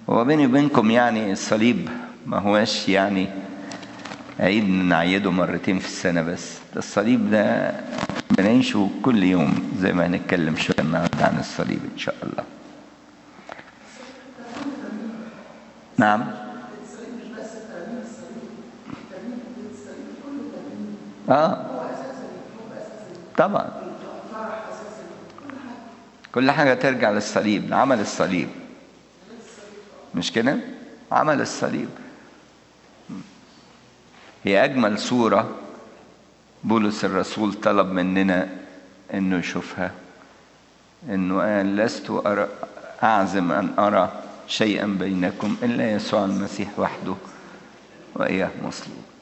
هو بيني وبينكم يعني الصليب ما هوش يعني عيد نعيده مرتين في السنة بس ده الصليب ده بنعيشه كل يوم زي ما هنتكلم شوية النهاردة عن الصليب إن شاء الله نعم اه طبعا كل حاجة ترجع للصليب عمل الصليب مش كده عمل الصليب هي أجمل صورة بولس الرسول طلب مننا إنه يشوفها إنه قال لست أرى أعزم أن أرى شيئا بينكم إلا يسوع المسيح وحده وإياه مصلوب